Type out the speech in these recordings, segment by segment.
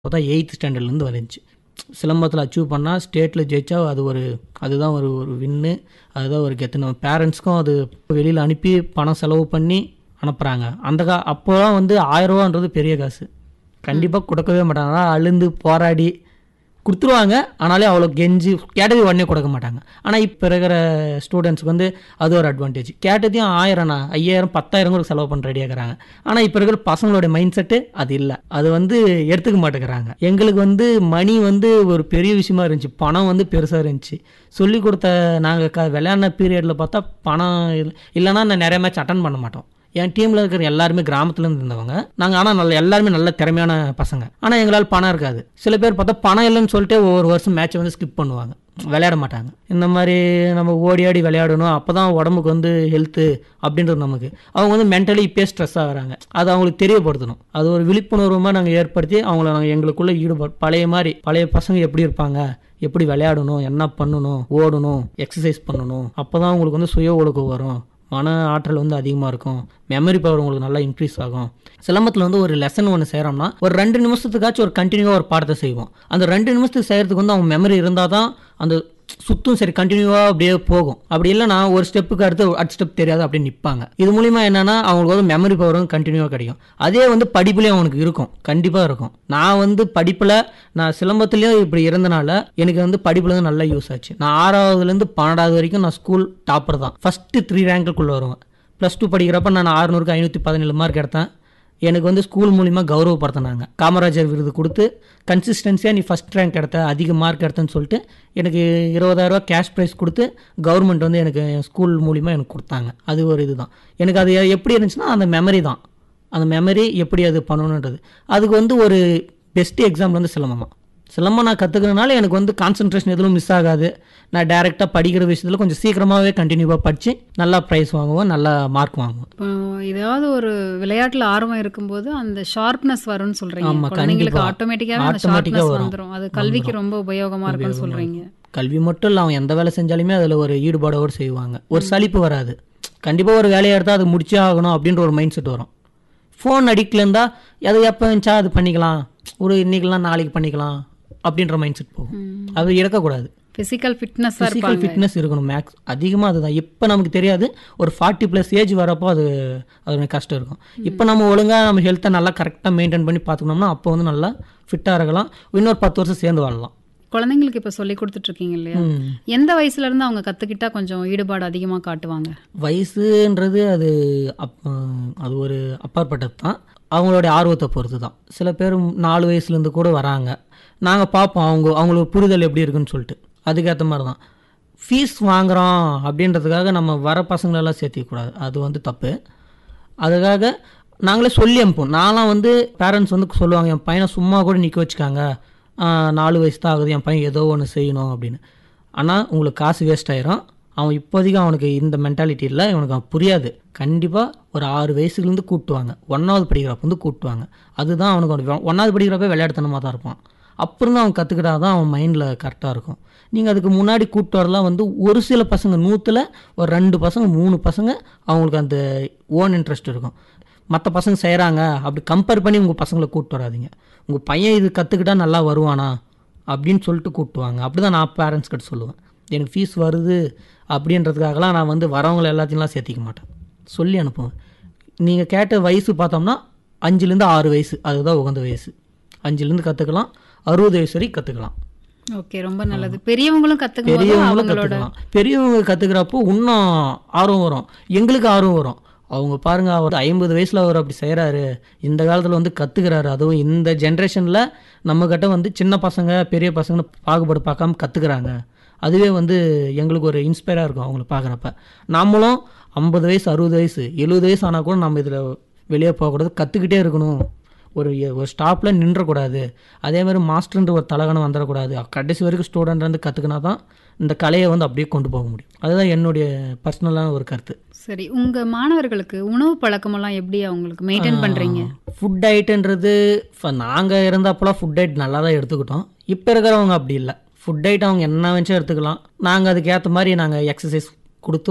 அப்போ தான் எயித்து ஸ்டாண்டர்ட்லேருந்து வந்துச்சு சிலம்பத்தில் அச்சீவ் பண்ணால் ஸ்டேட்டில் ஜெயிச்சா அது ஒரு அதுதான் ஒரு ஒரு வின்னு அதுதான் ஒரு கெத்து நம்ம பேரண்ட்ஸ்க்கும் அது வெளியில் அனுப்பி பணம் செலவு பண்ணி அனுப்புகிறாங்க அந்த கா அப்போலாம் வந்து ஆயிரரூவான்றது பெரிய காசு கண்டிப்பாக கொடுக்கவே மாட்டாங்க ஆனால் அழுந்து போராடி கொடுத்துருவாங்க ஆனாலே அவ்வளோ கெஞ்சி கேட்டது உடனே கொடுக்க மாட்டாங்க ஆனால் இப்போ இருக்கிற ஸ்டூடெண்ட்ஸ்க்கு வந்து அது ஒரு அட்வான்டேஜ் கேட்டதையும் ஆயிரம்ண்ணா ஐயாயிரம் பத்தாயிரம் கூட செலவு பண்ண ரெடியாகிறாங்க ஆனால் இப்போ இருக்கிற பசங்களோட மைண்ட் செட்டு அது இல்லை அது வந்து எடுத்துக்க மாட்டேங்கிறாங்க எங்களுக்கு வந்து மணி வந்து ஒரு பெரிய விஷயமா இருந்துச்சு பணம் வந்து பெருசாக இருந்துச்சு சொல்லி கொடுத்த நாங்கள் க விளையாடின பீரியடில் பார்த்தா பணம் இல்ல- இல்லைன்னா நான் நிறைய மேட்ச் அட்டன் பண்ண மாட்டோம் என் டீமில் இருக்கிற எல்லாருமே கிராமத்துலேருந்து இருந்தவங்க நாங்கள் ஆனால் நல்ல எல்லாருமே நல்ல திறமையான பசங்க ஆனால் எங்களால் பணம் இருக்காது சில பேர் பார்த்தா பணம் இல்லைன்னு சொல்லிட்டு ஒவ்வொரு வருஷம் மேட்ச்சை வந்து ஸ்கிப் பண்ணுவாங்க விளையாட மாட்டாங்க இந்த மாதிரி நம்ம ஓடி ஆடி விளையாடணும் அப்போ தான் உடம்புக்கு வந்து ஹெல்த்து அப்படின்றது நமக்கு அவங்க வந்து மென்டலி இப்பயே ஸ்ட்ரெஸ் ஆகுறாங்க அது அவங்களுக்கு தெரியப்படுத்தணும் அது ஒரு விழிப்புணர்வுமாக நாங்கள் ஏற்படுத்தி அவங்கள நாங்கள் எங்களுக்குள்ளே ஈடுபாடு பழைய மாதிரி பழைய பசங்க எப்படி இருப்பாங்க எப்படி விளையாடணும் என்ன பண்ணணும் ஓடணும் எக்ஸசைஸ் பண்ணணும் அப்போ தான் உங்களுக்கு வந்து சுய ஒழுக்கம் வரும் மன ஆற்றல் வந்து அதிகமாக இருக்கும் மெமரி பவர் உங்களுக்கு நல்லா இன்க்ரீஸ் ஆகும் சிலம்பத்தில் வந்து ஒரு லெசன் ஒன்று செய்கிறோம்னா ஒரு ரெண்டு நிமிஷத்துக்காச்சும் ஒரு கண்டினியூவாக ஒரு பாடத்தை செய்வோம் அந்த ரெண்டு நிமிஷத்துக்கு செய்கிறதுக்கு வந்து அவங்க மெமரி இருந்தால் தான் அந்த சுத்தும் சரி கண்டினியூவாக அப்படியே போகும் அப்படி இல்லைன்னா ஒரு ஸ்டெப்புக்கு அடுத்து அடுத்த ஸ்டெப் தெரியாது அப்படியே நிற்பாங்க இது மூலிமா என்னன்னா அவங்களுக்கு வந்து மெமரி பவரும் கண்டினியூவாக கிடைக்கும் அதே வந்து படிப்புலேயும் அவனுக்கு இருக்கும் கண்டிப்பாக இருக்கும் நான் வந்து படிப்பில் நான் சிலம்பத்துலேயும் இப்படி இருந்தனால எனக்கு வந்து படிப்பில் வந்து நல்லா யூஸ் ஆச்சு நான் ஆறாவதுலேருந்து பன்னெண்டாவது வரைக்கும் நான் ஸ்கூல் டாப்பர் தான் ஃபஸ்ட்டு த்ரீ ரேங்க்குள்ளே வருவேன் ப்ளஸ் டூ படிக்கிறப்ப நான் ஆறுநூறுக்கு ஐநூற்றி பதினேழு மார்க் எடுத்தேன் எனக்கு வந்து ஸ்கூல் மூலிமா கௌரவப்படுத்தினாங்க காமராஜர் விருது கொடுத்து கன்சிஸ்டன்சியாக நீ ஃபஸ்ட் ரேங்க் எடுத்த அதிக மார்க் எடுத்தேன்னு சொல்லிட்டு எனக்கு இருபதாயிரரூவா கேஷ் ப்ரைஸ் கொடுத்து கவர்மெண்ட் வந்து எனக்கு என் ஸ்கூல் மூலிமா எனக்கு கொடுத்தாங்க அது ஒரு இதுதான் எனக்கு அது எப்படி இருந்துச்சுன்னா அந்த மெமரி தான் அந்த மெமரி எப்படி அது பண்ணணுன்றது அதுக்கு வந்து ஒரு பெஸ்ட் எக்ஸாம்பிள் வந்து சிலம்பம் தான் சிலம்பம் நான் கற்றுக்கிறதுனால எனக்கு வந்து கான்சன்ட்ரேஷன் எதுவும் மிஸ் ஆகாது நான் டைரெக்டாக படிக்கிற விஷயத்தில் கொஞ்சம் சீக்கிரமாகவே கண்டினியூவாக படித்து நல்லா ப்ரைஸ் வாங்குவேன் நல்லா மார்க் வாங்குவேன் இப்போ ஏதாவது ஒரு விளையாட்டுல ஆர்வம் இருக்கும்போது அந்த ஷார்ப்னஸ் வரும்னு சொல்றீங்க ஆமா, குழந்தைங்களுக்கு கண்டிப்பா. ஆட்டோமேட்டிக்காவே அந்த Automatic ஆ ஷார்ப்னஸ் வரும். வந்துரும் அது கல்விக்கு ரொம்ப உபயோகமா இருக்கும்னு சொல்றீங்க கல்வி மட்டும் இல்லை அவன் எந்த வேலை செஞ்சாலுமே அதில் ஒரு ஈடுபாடோடு செய்வாங்க ஒரு சலிப்பு வராது கண்டிப்பாக ஒரு வேலையை எடுத்தால் அது முடிச்சே ஆகணும் அப்படின்ற ஒரு மைண்ட் செட் வரும் ஃபோன் அடிக்டில் இருந்தால் எதை எப்போ இருந்துச்சா அது பண்ணிக்கலாம் ஒரு இன்னைக்கெல்லாம் நாளைக்கு பண்ணிக்கலாம் அப்படின்ற மைண்ட் செட் போகும் அது இறக்கக்கூடாது பிசிக்கல் ஃபிட்னஸா ஃபிசிக்கல் இருப்பாங்க ஃபிட்னஸ் இருக்கணும் மேக்ஸ் அதிகமாக அதுதான் இப்போ நமக்கு தெரியாது ஒரு ஃபார்ட்டி ப்ளஸ் ஏஜ் வரப்போ அது அது கஷ்டம் இருக்கும் இப்போ நம்ம ஒழுங்காக நம்ம ஹெல்த்தை நல்லா கரெக்டாக மெயின்டைன் பண்ணி பார்த்துக்கணும்னா அப்போ வந்து நல்லா ஃபிட்டாக இருக்கலாம் இன்னொரு பத்து வருஷம் சேர்ந்து வாழலாம் குழந்தைங்களுக்கு இப்ப சொல்லி கொடுத்துட்டு இருக்கீங்க இல்லையா ம். எந்த வயசுல இருந்து அவங்க கத்துக்கிட்டா கொஞ்சம் ஈடுபாடு அதிகமா காட்டுவாங்க வயசுன்றது அது அப் அது ஒரு அப்பாற்பட்டது தான் அவங்களுடைய ஆர்வத்தை பொறுத்து தான் சில பேர் நாலு வயசுலேருந்து கூட வராங்க நாங்கள் பார்ப்போம் அவங்க அவங்களுக்கு புரிதல் எப்படி இருக்குன்னு சொல்லிட்டு அதுக்கேற்ற மாதிரி தான் ஃபீஸ் வாங்குறோம் அப்படின்றதுக்காக நம்ம வர பசங்களெல்லாம் சேர்த்திக்கூடாது அது வந்து தப்பு அதுக்காக நாங்களே சொல்லி அனுப்போம் நான்லாம் வந்து பேரண்ட்ஸ் வந்து சொல்லுவாங்க என் பையனை சும்மா கூட நிற்க வச்சுக்காங்க ஆஹ் நாலு வயசு தான் ஆகுது என் பையன் ஏதோ ஒன்று செய்யணும் அப்படின்னு ஆனால் உங்களுக்கு காசு வேஸ்ட் ஆயிரும் அவன் இப்போதைக்கு அவனுக்கு இந்த மென்டாலிட்டி இல்லை இவனுக்கு அவன் புரியாது கண்டிப்பாக ஒரு ஆறு வயசுலேருந்து கூட்டுவாங்க ஒன்றாவது படிக்கிறப்ப வந்து கூட்டுவாங்க அதுதான் அவனுக்கு ஒரு ஒன்றாவது படிக்கிறப்ப விளையாட்டுத்தனமாக தான் இருப்பான் அப்புறம் தான் அவன் கற்றுக்கிட்டா தான் அவன் மைண்டில் கரெக்டாக இருக்கும் நீங்கள் அதுக்கு முன்னாடி கூப்பிட்டு வரலாம் வந்து ஒரு சில பசங்க நூற்றில் ஒரு ரெண்டு பசங்க மூணு பசங்க அவங்களுக்கு அந்த ஓன் இன்ட்ரெஸ்ட் இருக்கும் மற்ற பசங்க செய்கிறாங்க அப்படி கம்பேர் பண்ணி உங்கள் பசங்களை கூப்பிட்டு வராதீங்க உங்கள் பையன் இது கற்றுக்கிட்டா நல்லா வருவானா அப்படின்னு சொல்லிட்டு கூப்பிட்டுவாங்க அப்படி தான் நான் பேரண்ட்ஸ் கிட்ட சொல்லுவேன் எனக்கு ஃபீஸ் வருது அப்படின்றதுக்காகலாம் நான் வந்து வரவங்களை எல்லாத்தையும்லாம் சேர்த்திக்க மாட்டேன் சொல்லி அனுப்புவேன் நீங்கள் கேட்ட வயசு பார்த்தோம்னா அஞ்சுலேருந்து ஆறு வயசு அதுதான் உகந்த வயசு அஞ்சுலேருந்து கற்றுக்கலாம் அறுபது வயசு வரைக்கும் கற்றுக்கலாம் ஓகே ரொம்ப நல்லது பெரியவங்களும் கத்துக்கும் போது பெரியவங்களும் அவங்களோட கற்றுக்கலாம் பெரியவங்க கற்றுக்கிறப்போ இன்னும் ஆர்வம் வரும் எங்களுக்கு ஆர்வம் வரும் அவங்க பாருங்க அவர் ஐம்பது வயசில் அவர் அப்படி செய்கிறாரு இந்த காலத்தில் வந்து கற்றுக்கிறாரு அதுவும் இந்த ஜென்ரேஷனில் நம்மக்கிட்ட வந்து சின்ன பசங்க பெரிய பசங்கன்னு பாகுபாடு பார்க்காம கற்றுக்குறாங்க அதுவே வந்து எங்களுக்கு ஒரு இன்ஸ்பயராக இருக்கும் அவங்கள பார்க்குறப்ப நம்மளும் ஐம்பது வயசு அறுபது வயசு எழுபது வயசு ஆனால் கூட நம்ம இதில் வெளியே போகக்கூடாது கற்றுக்கிட்டே இருக்கணும் ஒரு ஒரு ஸ்டாப்பில் நின்றக்கூடாது அதே மாதிரி மாஸ்டர்ன்ற ஒரு தலகணம் வந்துடக்கூடாது கடைசி வரைக்கும் ஸ்டூடெண்ட் வந்து கற்றுக்கினா தான் இந்த கலையை வந்து அப்படியே கொண்டு போக முடியும் அதுதான் என்னுடைய பர்சனலான ஒரு கருத்து சரி உங்க மாணவர்களுக்கு உணவு பழக்கமெல்லாம் எப்படி அவங்களுக்கு மெயின்டைன் பண்றீங்க ஃபுட் டயட்டுன்றது இப்போ நாங்கள் இருந்தப்போலாம் ஃபுட் டயட் நல்லா தான் எடுத்துக்கிட்டோம் இப்போ இருக்கிறவங்க அப்படி இல்லை ஃபுட் டயட் அவங்க என்ன வச்சும் எடுத்துக்கலாம் நாங்கள் அதுக்கேற்ற மாதிரி நாங்கள் எக்ஸசைஸ் கொடுத்து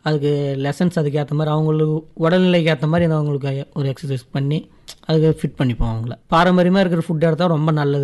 அதுக்கு லெசன்ஸ் அதுக்கு ஏற்ற மாதிரி அவங்களுக்கு உடல்நிலைக்கு ஏற்ற மாதிரி அவங்களுக்கு ஒரு எக்ஸசைஸ் பண்ணி அதுக்கு ஃபிட் பண்ணிப்போம் அவங்கள பாரம்பரியமாக இருக்கிற ஃபுட் எடுத்தால் ரொம்ப நல்லது